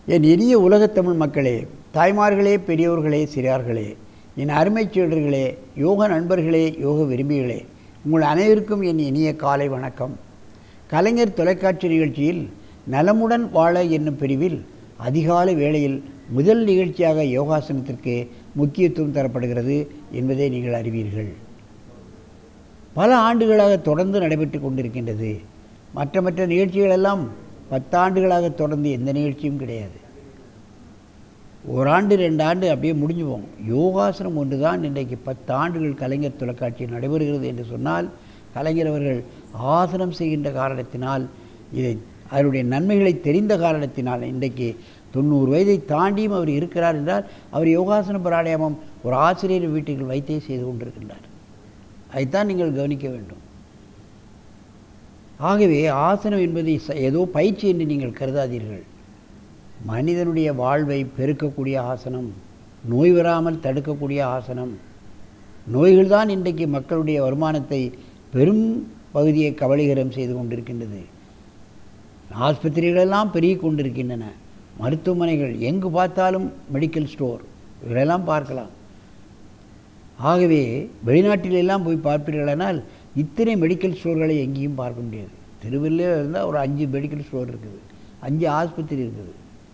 என் இனிய உலகத்தமிழ் மக்களே தாய்மார்களே பெரியோர்களே சிறார்களே என் அருமைச் சீடர்களே யோக நண்பர்களே யோக விரும்பிகளே உங்கள் அனைவருக்கும் என் இனிய காலை வணக்கம் கலைஞர் தொலைக்காட்சி நிகழ்ச்சியில் நலமுடன் வாழ என்னும் பிரிவில் அதிகாலை வேளையில் முதல் நிகழ்ச்சியாக யோகாசனத்திற்கு முக்கியத்துவம் தரப்படுகிறது என்பதை நீங்கள் அறிவீர்கள் பல ஆண்டுகளாக தொடர்ந்து நடைபெற்று கொண்டிருக்கின்றது மற்ற மற்ற நிகழ்ச்சிகளெல்லாம் பத்தாண்டுகளாக தொடர்ந்து எந்த நிகழ்ச்சியும் கிடையாது ஓராண்டு ரெண்டு ஆண்டு அப்படியே முடிஞ்சு போகும் யோகாசனம் ஒன்று தான் இன்றைக்கு பத்து ஆண்டுகள் கலைஞர் தொலைக்காட்சியில் நடைபெறுகிறது என்று சொன்னால் கலைஞர் அவர்கள் ஆசனம் செய்கின்ற காரணத்தினால் இதை அதனுடைய நன்மைகளை தெரிந்த காரணத்தினால் இன்றைக்கு தொண்ணூறு வயதை தாண்டியும் அவர் இருக்கிறார் என்றால் அவர் யோகாசன பிராணாயாமம் ஒரு ஆசிரியர் வீட்டுக்கு வைத்தே செய்து கொண்டிருக்கின்றார் அதைத்தான் நீங்கள் கவனிக்க வேண்டும் ஆகவே ஆசனம் என்பதை ச- ஏதோ பயிற்சி என்று நீங்கள் கருதாதீர்கள் மனிதனுடைய வாழ்வை பெருக்கக்கூடிய ஆசனம் நோய் வராமல் தடுக்கக்கூடிய ஆசனம் நோய்கள் தான் இன்றைக்கு மக்களுடைய வருமானத்தை பெரும் பகுதியை கபலீகரம் செய்து கொண்டிருக்கின்றது ஆஸ்பத்திரிகளெல்லாம் பெருகி கொண்டிருக்கின்றன மருத்துவமனைகள் எங்கு பார்த்தாலும் மெடிக்கல் ஸ்டோர் இவைகளெல்லாம் பார்க்கலாம் ஆகவே வெளிநாட்டிலெல்லாம் போய் பார்ப்பீர்களானால் இத்தனை மெடிக்கல் ஸ்டோர்களை எங்கேயும் பார்க்க முடியாது திருவள்ளுவர் இருந்தால் ஒரு அஞ்சு மெடிக்கல் ஸ்டோர் இருக்குது அஞ்சு ஆஸ்பத்திரி இருக்குது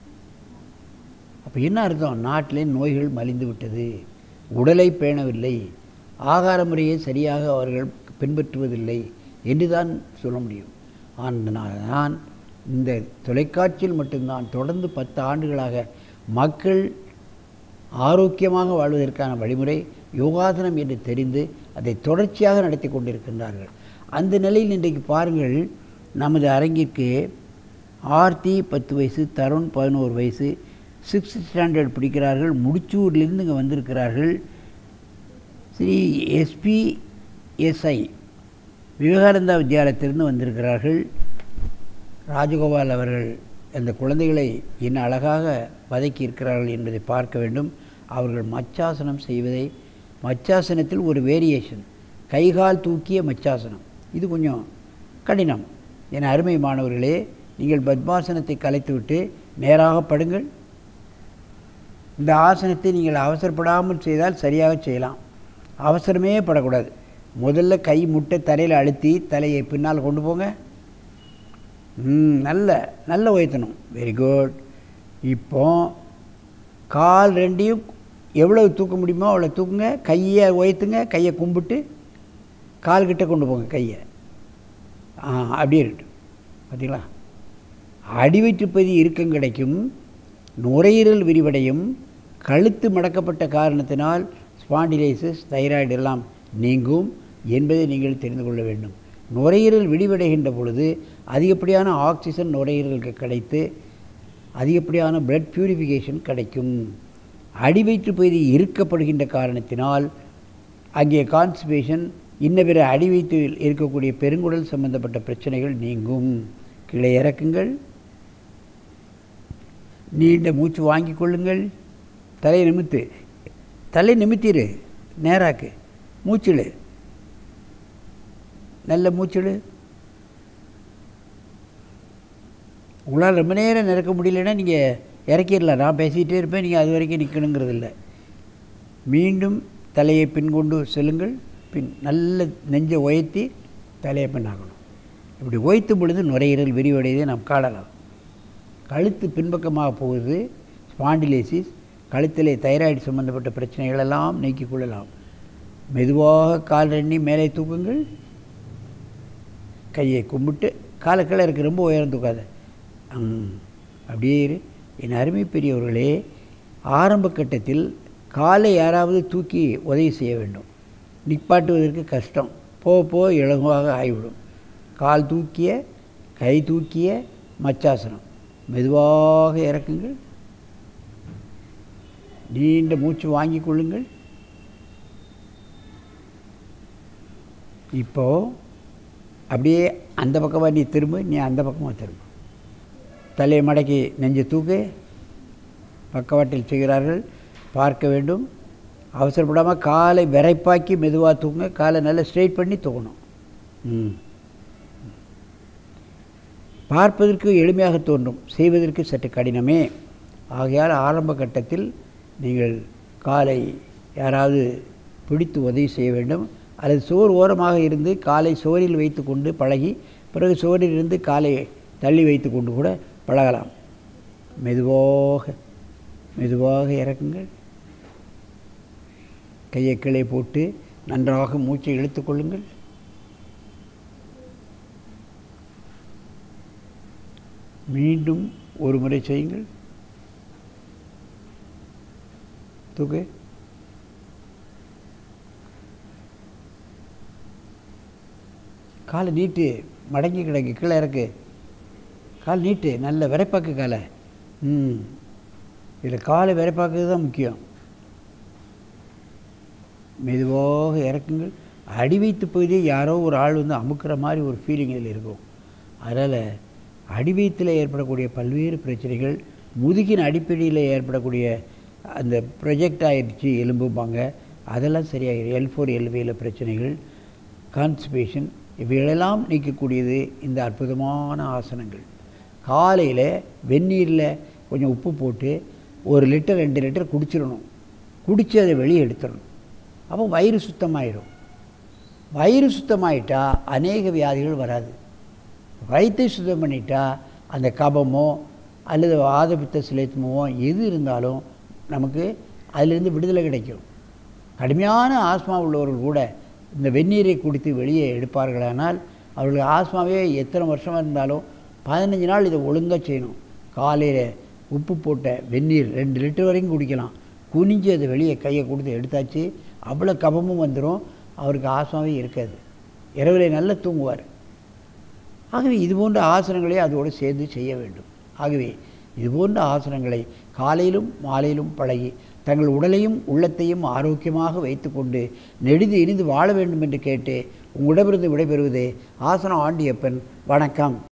அப்போ என்ன அர்த்தம் நாட்டிலே நோய்கள் மலிந்து விட்டது உடலை பேணவில்லை ஆகார முறையை சரியாக அவர்கள் பின்பற்றுவதில்லை என்று தான் சொல்ல முடியும் ஆனால் நான் இந்த தொலைக்காட்சியில் மட்டும்தான் தொடர்ந்து பத்து ஆண்டுகளாக மக்கள் ஆரோக்கியமாக வாழ்வதற்கான வழிமுறை யோகாசனம் என்று தெரிந்து அதை தொடர்ச்சியாக நடத்தி கொண்டிருக்கின்றார்கள் அந்த நிலையில் இன்றைக்கு பாருங்கள் நமது அரங்கிற்கு ஆர்த்தி பத்து வயசு தருண் பதினோரு வயசு சிக்ஸ்த் ஸ்டாண்டர்ட் படிக்கிறார்கள் முடிச்சூர்லேருந்து இங்கே வந்திருக்கிறார்கள் ஸ்ரீ எஸ்பி எஸ்ஐ விவேகானந்தா வித்யாலயத்திலிருந்து வந்திருக்கிறார்கள் ராஜகோபால் அவர்கள் அந்த குழந்தைகளை என்ன அழகாக வதக்கி இருக்கிறார்கள் என்பதை பார்க்க வேண்டும் அவர்கள் மச்சாசனம் செய்வதை மச்சாசனத்தில் ஒரு வேரியேஷன் கைகால் தூக்கிய மச்சாசனம் இது கொஞ்சம் கடினம் என் அருமை மாணவர்களே நீங்கள் பத்மாசனத்தை கலைத்துவிட்டு நேராக படுங்கள் இந்த ஆசனத்தை நீங்கள் அவசரப்படாமல் செய்தால் சரியாக செய்யலாம் அவசரமே படக்கூடாது முதல்ல கை முட்டை தலையில் அழுத்தி தலையை பின்னால் கொண்டு போங்க ம் நல்ல நல்ல உயர்த்தணும் வெரி குட் இப்போ கால் ரெண்டையும் எவ்வளவு தூக்க முடியுமோ அவ்வளோ தூக்குங்க கையை உயர்த்துங்க கையை கும்பிட்டு கால்கிட்ட கொண்டு போங்க கையை ஆ அப்படியே இருக்கட்டும் பார்த்தீங்களா அடிவயிற்றுப்பதி இறுக்கம் கிடைக்கும் நுரையீரல் விரிவடையும் கழுத்து மடக்கப்பட்ட காரணத்தினால் ஸ்பாண்டிலைசிஸ் தைராய்டு எல்லாம் நீங்கும் என்பதை நீங்கள் தெரிந்து கொள்ள வேண்டும் நுரையீரல் விரிவடைகின்ற பொழுது அதிகப்படியான ஆக்சிஜன் நுரையீரலுக்கு கிடைத்து அதிகப்படியான பிளட் பியூரிஃபிகேஷன் கிடைக்கும் அடிவயிற்று பகுதி இறுக்கப்படுகின்ற காரணத்தினால் அங்கே கான்ஸ்டிபேஷன் இன்ன பிற அடிவயிற்றில் இருக்கக்கூடிய பெருங்குடல் சம்பந்தப்பட்ட பிரச்சனைகள் நீங்கும் கீழே இறக்குங்கள் நீண்ட மூச்சு வாங்கிக் கொள்ளுங்கள் தலை நிமித்து தலை நிமித்திரு நேராக்கு மூச்சிடு நல்ல மூச்சிடு உங்களால் ரொம்ப நேரம் நிற்க முடியலன்னா நீங்கள் இறக்கிடலாம் நான் பேசிகிட்டே இருப்பேன் நீங்கள் அது வரைக்கும் நிற்கணுங்கிறது இல்லை மீண்டும் தலையை பின் கொண்டு செல்லுங்கள் பின் நல்ல நெஞ்சை உயர்த்தி தலையை பின்னாக்கணும் இப்படி உயர்த்தும் பொழுது நுரையீரல் விரிவடைவதை நாம் காணலாம் கழுத்து பின்பக்கமாக போகுது ஸ்பாண்டிலேசிஸ் கழுத்திலே தைராய்டு சம்பந்தப்பட்ட பிரச்சனைகளெல்லாம் நீக்கிக் கொள்ளலாம் மெதுவாக கால் ரெண்ணி மேலே தூக்குங்கள் கையை கும்பிட்டு காலை கீழே இருக்கு ரொம்ப உயரம் தூக்காத ம், அப்படியே இரு என் அருமை பெரியவர்களே ஆரம்ப கட்டத்தில் காலை யாராவது தூக்கி உதவி செய்ய வேண்டும் நிப்பாட்டுவதற்கு கஷ்டம் போக போக இலகுவாக ஆகிவிடும் கால் தூக்கிய கை தூக்கிய மச்சாசனம் மெதுவாக இறக்குங்கள் நீண்ட மூச்சு வாங்கிக் கொள்ளுங்கள் இப்போ அப்படியே அந்த பக்கமாக நீ திரும்ப நீ அந்த பக்கமாக திரும்ப தலையை மடக்கி நெஞ்சு தூக்கு பக்கவாட்டில் செய்கிறார்கள் பார்க்க வேண்டும் அவசரப்படாமல் காலை விரைப்பாக்கி மெதுவாக தூங்க காலை நல்லா ஸ்ட்ரெயிட் பண்ணி தூக்கணும் ம் பார்ப்பதற்கு எளிமையாக தோன்றும் செய்வதற்கு சற்று கடினமே ஆகையால் ஆரம்ப கட்டத்தில் நீங்கள் காலை யாராவது பிடித்து உதவி செய்ய வேண்டும் அல்லது சோர் ஓரமாக இருந்து காலை சோரில் வைத்து கொண்டு பழகி பிறகு சோரில் இருந்து காலை தள்ளி வைத்து கொண்டு கூட பழகலாம் மெதுவாக மெதுவாக இறக்குங்கள் கையை கீழே போட்டு நன்றாக மூச்சை இழுத்துக் கொள்ளுங்கள் மீண்டும் ஒரு முறை செய்யுங்கள் தூக்கு காலை நீட்டு மடங்கி கிடக்கு கீழே இறக்கு கால் நீட்டு நல்ல விரைப்பாக்கு காலை ம் இதில் காலை விரைப்பாக்குறது தான் முக்கியம் மெதுவாக இறக்குங்கள் அடி வைத்து போதே யாரோ ஒரு ஆள் வந்து அமுக்கிற மாதிரி ஒரு ஃபீலிங் இதில் இருக்கும் அதனால் அடி வயிற்றில் ஏற்படக்கூடிய பல்வேறு பிரச்சனைகள் முதுகின் அடிப்படையில் ஏற்படக்கூடிய அந்த ப்ரொஜெக்ட் ஆயிடுச்சு எலும்பும்பாங்க அதெல்லாம் சரியாகிடும் எல் ஃபோர் எல்வியில் பிரச்சனைகள் கான்ஸ்டிபேஷன் இவைகளெல்லாம் நீக்கக்கூடியது இந்த அற்புதமான ஆசனங்கள் காலையில் வெந்நீரில் கொஞ்சம் உப்பு போட்டு ஒரு லிட்டர் ரெண்டு லிட்டர் குடிச்சிடணும் குடித்து அதை வெளியே எடுத்துடணும் அப்போ வயிறு சுத்தமாயிடும் வயிறு சுத்தமாயிட்டா அநேக வியாதிகள் வராது வயிற்றை சுத்தம் பண்ணிட்டா அந்த கபமோ அல்லது வாதபித்த சிலேத்மோ எது இருந்தாலும் நமக்கு அதிலிருந்து விடுதலை கிடைக்கும் கடுமையான ஆஸ்மா உள்ளவர்கள் கூட இந்த வெந்நீரை குடித்து வெளியே எடுப்பார்களானால் அவர்களுக்கு ஆஸ்மாவே எத்தனை வருஷமாக இருந்தாலும் பதினஞ்சு நாள் இதை ஒழுங்காக செய்யணும் காலையில் உப்பு போட்ட வெந்நீர் ரெண்டு லிட்டர் வரைக்கும் குடிக்கலாம் குனிஞ்சு அதை வெளியே கையை கொடுத்து எடுத்தாச்சு அவ்வளோ கபமும் வந்துடும் அவருக்கு ஆஸ்மாவே இருக்காது இரவில் நல்லா தூங்குவார் ஆகவே இது போன்ற ஆசனங்களை அதோடு சேர்ந்து செய்ய வேண்டும் ஆகவே இது போன்ற ஆசனங்களை காலையிலும் மாலையிலும் பழகி தங்கள் உடலையும் உள்ளத்தையும் ஆரோக்கியமாக வைத்துக்கொண்டு நெடிது இனிது வாழ வேண்டும் என்று கேட்டு உங்களிடமிருந்து விடைபெறுவதே ஆசனம் ஆண்டியப்பன் வணக்கம்